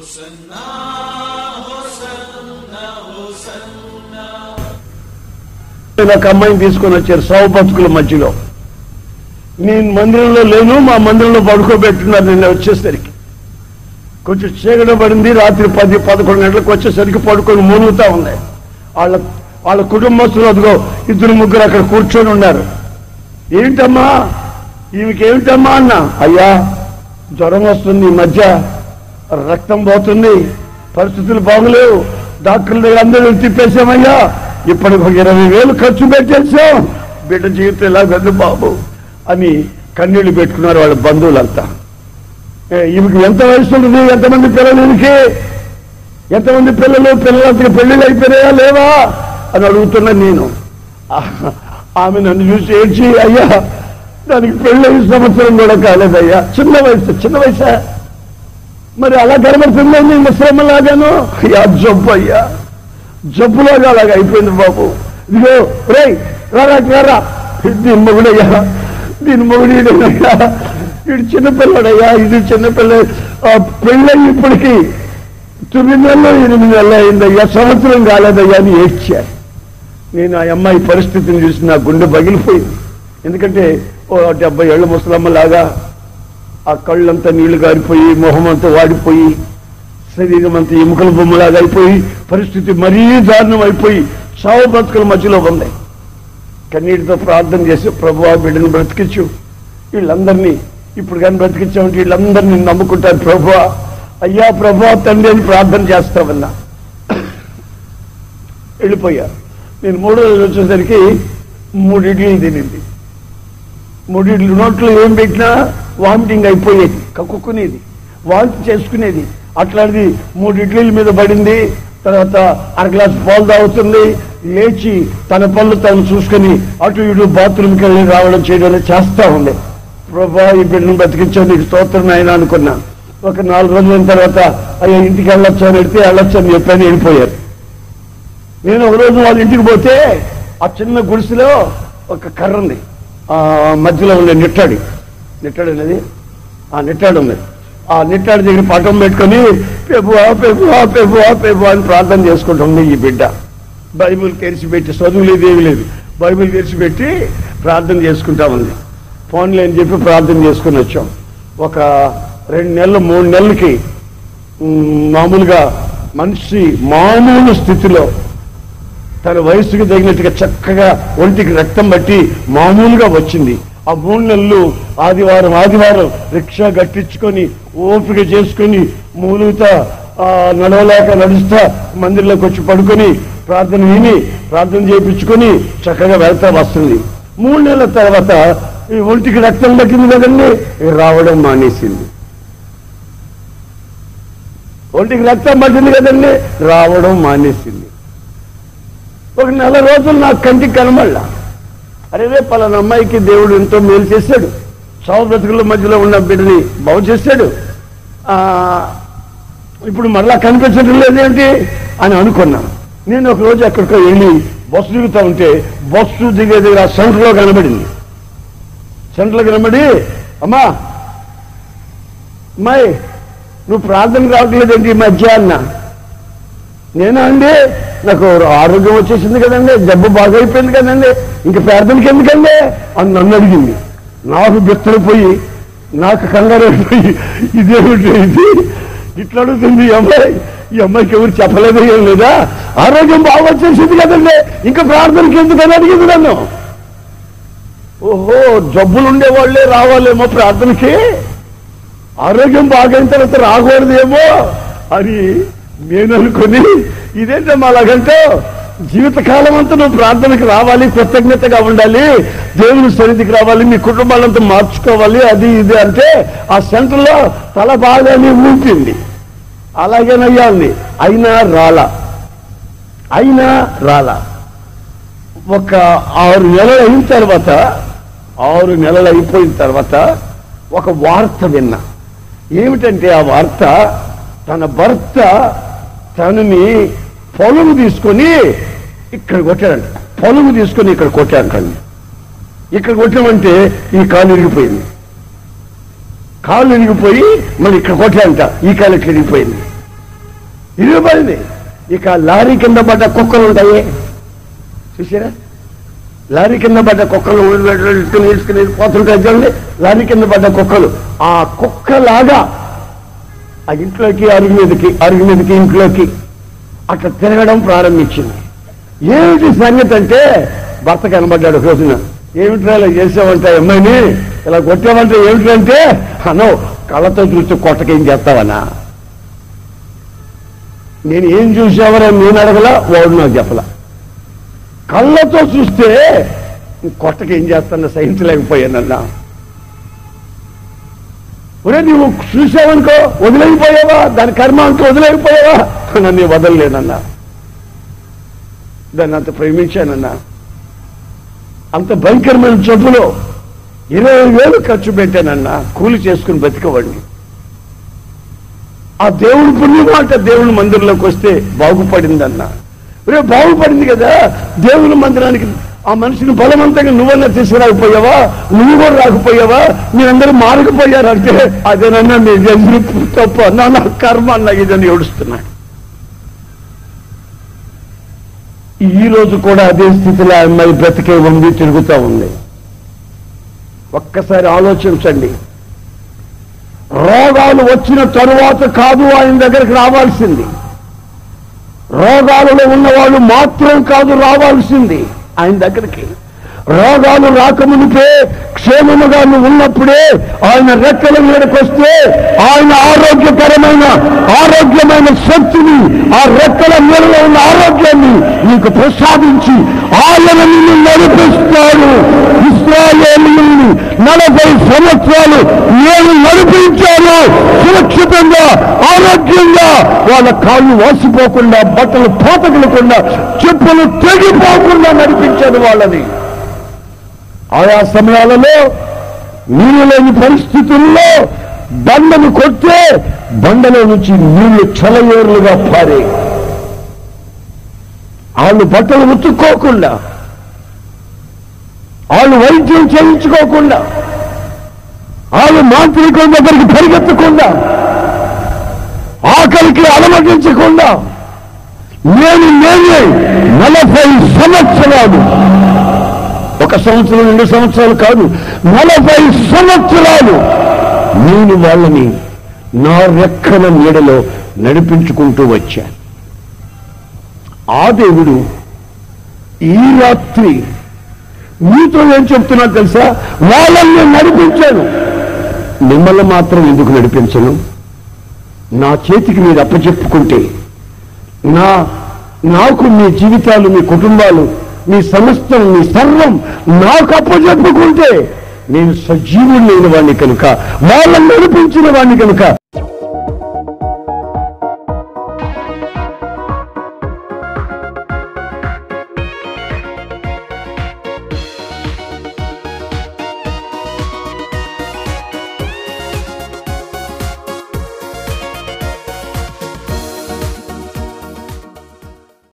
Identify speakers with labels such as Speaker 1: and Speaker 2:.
Speaker 1: ఒక అమ్మాయిని తీసుకొని వచ్చారు సావు బతుకుల మధ్యలో నేను మందిరంలో లేను మా మందిరంలో పడుకోబెట్టున్నారు నిన్న వచ్చేసరికి కొంచెం చీకట పడింది రాత్రి పది పదకొండు గంటలకు వచ్చేసరికి పడుకొని మూలుగుతా ఉన్నాయి వాళ్ళ వాళ్ళ కుటుంబస్తులు అదిగో ఇద్దరు ముగ్గురు అక్కడ కూర్చొని ఉన్నారు ఏంటమ్మా ఈమెకి ఏమిటమ్మా అన్న అయ్యా జ్వరం వస్తుంది ఈ మధ్య రక్తం పోతుంది పరిస్థితులు బాగులేవు డాక్టర్ల దగ్గర అందరూ తిప్పేశామయ్యా ఇప్పటికి ఒక ఇరవై వేలు ఖర్చు పెట్టేశాం బిడ్డ జీవితం ఇలా వెళ్ళు బాబు అని కన్నీళ్లు పెట్టుకున్నారు వాళ్ళ బంధువులంతా ఏ, ఈమెకి ఎంత వయసు ఉంటుంది ఎంతమంది పిల్లలు ఈమెకి ఎంతమంది పిల్లలు పిల్లలంతకి పెళ్లిళ్ళు అయిపోయాయా లేవా అని అడుగుతున్నా నేను ఆ- ఆమె నన్ను చూసి ఏడ్చి అయ్యా దానికి పెళ్ళి సంవత్సరం కూడా కాలేదయ్యా చిన్న వయసు చిన్న వయసా మరి అలా కనబడుతుందండి ముసలమ్మలాగాను అయ్యా జబ్బు అయ్యా జబ్బులాగా అలాగ అయిపోయింది బాబు ఇదిగో రే రారా రారా దీని మొగుడయ్యా దీని మొగుడయ్యా వీడు చిన్నపిల్లడయ్యా ఇది చిన్నపిల్ల ఆ, పెళ్ళయి ఇప్పటికి తొమ్మిది నెలలు ఎనిమిది నెలలు అయిందయ్యా సంవత్సరం కాలేదయ్యా అని ఏడ్చారు నేను ఆ అమ్మాయి పరిస్థితిని చూసి నా గుండె పగిలిపోయింది ఎందుకంటే ఓ డెబ్బై ఏళ్ళ ముసలమ్మలాగా ఆ కళ్ళంతా నీళ్లు గారిపోయి మొహం అంతా వాడిపోయి శరీరం అంతా ఎముకల బొమ్మలాగా అయిపోయి పరిస్థితి మరీ దారుణం అయిపోయి చావు బతుకుల మధ్యలో ఉంది కన్నీటితో ప్రార్థన చేసి ప్రభు ఆ బిడ్డను బ్రతికించు వీళ్ళందరినీ ఇప్పుడు కానీ బ్రతికించామంటే వీళ్ళందరినీ నమ్ముకుంటారు ప్రభు అయ్యా ప్రభు తండ్రి అని ప్రార్థన చేస్తామన్నా వెళ్ళిపోయారు నేను మూడో రోజు వచ్చేసరికి మూడు ఇడ్లీలు తినింది మూడు ఇడ్లు నోట్లో ఏం పెట్టినా వామిటింగ్ అయిపోయేది కక్కుకునేది వాంతి చేసుకునేది అట్లాంటిది మూడు ఇడ్లీల మీద పడింది తర్వాత అర గ్లాస్ పాలు తాగుతుంది లేచి తన పనులు తను చూసుకొని అటు ఇటు బాత్రూమ్కి వెళ్ళి రావడం చేయడం అనేది చేస్తా ఉంది ప్రభా ఈ బిడ్డను బతికించావు నీకు స్తోత్రం ఆయన అనుకున్నా ఒక నాలుగు రోజుల తర్వాత అయ్యా ఇంటికి వెళ్ళొచ్చు అని వెళ్తే వెళ్ళొచ్చు అని చెప్పని వెళ్ళిపోయారు నేను ఒక రోజు వాళ్ళ ఇంటికి పోతే ఆ చిన్న గుడిసెలో ఒక కర్ర ఉంది ఆ మధ్యలో ఉండే నిట్టాడి నిట్టాడు అనేది ఆ నిట్టాడు ఉంది ఆ నిట్టాడి దగ్గర పటం పెట్టుకొని పెబువా పెబువా పెబువా పెబువా అని ప్రార్థన చేసుకుంటుంది ఈ బిడ్డ బైబిల్ తెరిచిపెట్టి చదువు లేదు ఏమి లేదు బైబిల్ తెరిచిపెట్టి ప్రార్థన చేసుకుంటా ఉంది ఫోన్లో అని చెప్పి ప్రార్థన చేసుకుని వచ్చాం ఒక రెండు నెలలు మూడు నెలలకి ఉమ్, మామూలుగా మనిషి మామూలు స్థితిలో తన వయసుకు తగినట్టుగా చక్కగా ఒంటికి రక్తం బట్టి మామూలుగా వచ్చింది ఆ మూడు నెలలు ఆదివారం ఆదివారం రిక్షా కట్టించుకొని ఓపిక చేసుకొని మూలుగుతా ఆ, నడవలేక నడుస్తా మందిరంలోకి వచ్చి పడుకొని ప్రార్థన విని ప్రార్థన చేయించుకొని చక్కగా వెళ్తా వస్తుంది మూడు నెలల తర్వాత ఈ ఒంటికి రక్తం పట్టింది కదండి ఇక రావడం మానేసింది ఒంటికి రక్తం పట్టింది కదండి రావడం మానేసింది ఒక నెల రోజులు నాకు కంటికి కనబడలా అరే రే పలానా అమ్మాయికి దేవుడు ఎంతో మేలు చేశాడు చావు బ్రతుకుల మధ్యలో ఉన్న బిడ్డని బాగు చేశాడు ఆ, ఇప్పుడు మరలా కనిపించడం లేదేంటి అని అనుకున్నాను నేను ఒక రోజు ఎక్కడికో వెళ్ళి బస్సు దిగుతా ఉంటే బస్సు దిగే దగ్గర ఆ సెంటర్లో కనబడింది సెంటర్లో కనబడి అమ్మా అమ్మాయి నువ్వు ప్రార్థన రావట్లేదేంటి ఈ మధ్య అన్నా నేనా అండి నాకు ఆరోగ్యం వచ్చేసింది కదండి జబ్బు బాగా అయిపోయింది కదండి ఇంక ప్రార్థనకి ఎందుకండి అని నన్ను అడిగింది నాకు బిత్తడిపోయి నాకు కంగారు అయిపోయి ఇదేమిటి ఇది ఇట్లా అడుగుతుంది ఈ అమ్మాయి ఈ అమ్మాయికి ఎవరు చెప్పలేదు ఏం లేదా ఆరోగ్యం బాగా వచ్చేసింది కదండి ఇంకా ప్రార్థనకి ఎందుకని అడిగింది నన్ను ఓహో జబ్బులు ఉండేవాళ్లే రావాలేమో ప్రార్థనకి ఆరోగ్యం బాగైన తర్వాత రాకూడదేమో అని నేను అనుకుని ఇదేంటమ్మా అలాగంటే జీవితకాలం అంతా నువ్వు ప్రార్థనకు రావాలి కృతజ్ఞతగా ఉండాలి దేవుని సన్నిధికి రావాలి మీ కుటుంబాలంతా మార్చుకోవాలి అది ఇది అంటే ఆ సెంటర్లో తల బాగానే ఊపింది అలాగేనయ్యా ఉంది అయినా రాలా అయినా రాలా ఒక ఆరు నెలలు అయిన తర్వాత ఆరు నెలలు అయిపోయిన తర్వాత ఒక వార్త విన్నా ఏమిటంటే ఆ వార్త తన భర్త తనని పొలము తీసుకొని ఇక్కడ కొట్టాడంట పొలము తీసుకొని ఇక్కడ కొట్టాడంటండి ఇక్కడ కొట్టామంటే ఈ కాలు ఇరిగిపోయింది కాలు ఇరిగిపోయి మరి ఇక్కడ కొట్టాడంట ఈ కాలు ఇట్లా ఇరిగిపోయింది ఇరుగుపడింది ఇక లారీ కింద పడ్డ కుక్కలు ఉంటాయి చూసారా లారీ కింద పడ్డ కుక్కలు ఇట్టుకుని ఇసుకుని పోతుంటాయి చూడండి లారీ కింద పడ్డ కుక్కలు ఆ కుక్కలాగా ఆ ఇంట్లోకి అరుగు మీదకి అరుగు మీదకి ఇంట్లోకి అట్లా తిరగడం ప్రారంభించింది ఏమిటి సంగతి అంటే భర్త కనబడ్డాడు ఒక రోజున ఏమిట్రా ఇలా చేసావంటే అమ్మాయిని ఇలా కొట్టావంటే ఏమిటంటే అనో కళ్ళతో చూస్తే కొట్టకేం చేస్తావనా నేను ఏం చూసావరా నేను అడగలా వాడు నాకు చెప్పలా కళ్ళతో చూస్తే కొట్టకేం చేస్తాను సహించలేకపోయానన్నా ఒరే నువ్వు చూసావనుకో వదిలేకపోయావా దాని కర్మ అంటూ వదిలేకపోయావా నన్ను వదలలేనన్నా దాన్ని అంత ప్రేమించానన్నా అంత భయంకరమైన జబ్బులో ఇరవై వేలు ఖర్చు పెట్టానన్నా కూలి చేసుకుని బతికవాడిని ఆ దేవుడి పుణ్యం అంటే దేవుని మందిరంలోకి వస్తే బాగుపడిందన్నా రే బాగుపడింది కదా దేవుని మందిరానికి ఆ మనిషిని బలవంతంగా నువ్వన్నా తీసుకురాకపోయావా నువ్వు కూడా రాకపోయావా మీరందరూ మారకపోయారంటే అదేనన్నా నీ జన్మ తప్ప అన్నా నా కర్మ అన్న ఇదని ఏడుస్తున్నాడు ఈ రోజు కూడా అదే స్థితిలో ఆ అమ్మాయి బ్రతికే ఉంది తిరుగుతూ ఉంది ఒక్కసారి ఆలోచించండి రోగాలు వచ్చిన తరువాత కాదు ఆయన దగ్గరికి రావాల్సింది రోగాలలో ఉన్నవాళ్ళు మాత్రం కాదు రావాల్సింది ఆయన దగ్గరికి రోగాలు రాకమునిపే క్షేమముగా నువ్వు ఉన్నప్పుడే ఆయన రెక్కల మీదకి వస్తే ఆయన ఆరోగ్యకరమైన ఆరోగ్యమైన శక్తిని ఆ రెక్కల మీదలో ఉన్న ఆరోగ్యాన్ని నీకు ప్రసాదించి ఆయన నిన్ను నడిపిస్తాడు ఇస్రాయేలీయుల్ని నలభై సంవత్సరాలు నేను నడిపించాను సురక్షితంగా ఆరోగ్యంగా వాళ్ళ కాళ్ళు వాసిపోకుండా బట్టలు పోతగలకుండా చెప్పులు తెగిపోకుండా నడిపించాను వాళ్ళని ఆయా సమయాలలో నీళ్ళు లేని పరిస్థితుల్లో బండను కొట్టే బండలో నుంచి నీళ్లు చలయేరులుగా పారే వాళ్ళు బట్టలు ఉతుక్కోకుండా వాళ్ళు వైద్యం చేయించుకోకుండా వాళ్ళు మాంత్రికుల దగ్గరికి పరిగెత్తకుండా ఆకలికి అలమటించకుండా నేను నేనే నలభై సంవత్సరాలు ఒక సంవత్సరం రెండు సంవత్సరాలు కాదు నలభై సంవత్సరాలు నేను వాళ్ళని నా రెక్కల నీడలో నడిపించుకుంటూ వచ్చాను ఆ దేవుడు ఈ రాత్రి మీతో ఏం చెప్తున్నా తెలుసా వాళ్ళని నేను నడిపించాను మిమ్మల్ని మాత్రం ఎందుకు నడిపించను నా చేతికి మీరు అప్పచెప్పుకుంటే నా నాకు మీ జీవితాలు మీ కుటుంబాలు మీ సమస్తం మీ సర్వం నాకు అప్పచెప్పుకుంటే నేను సజీవుడు లేని వాడిని కనుక వాళ్ళని నడిపించిన వాడిని కనుక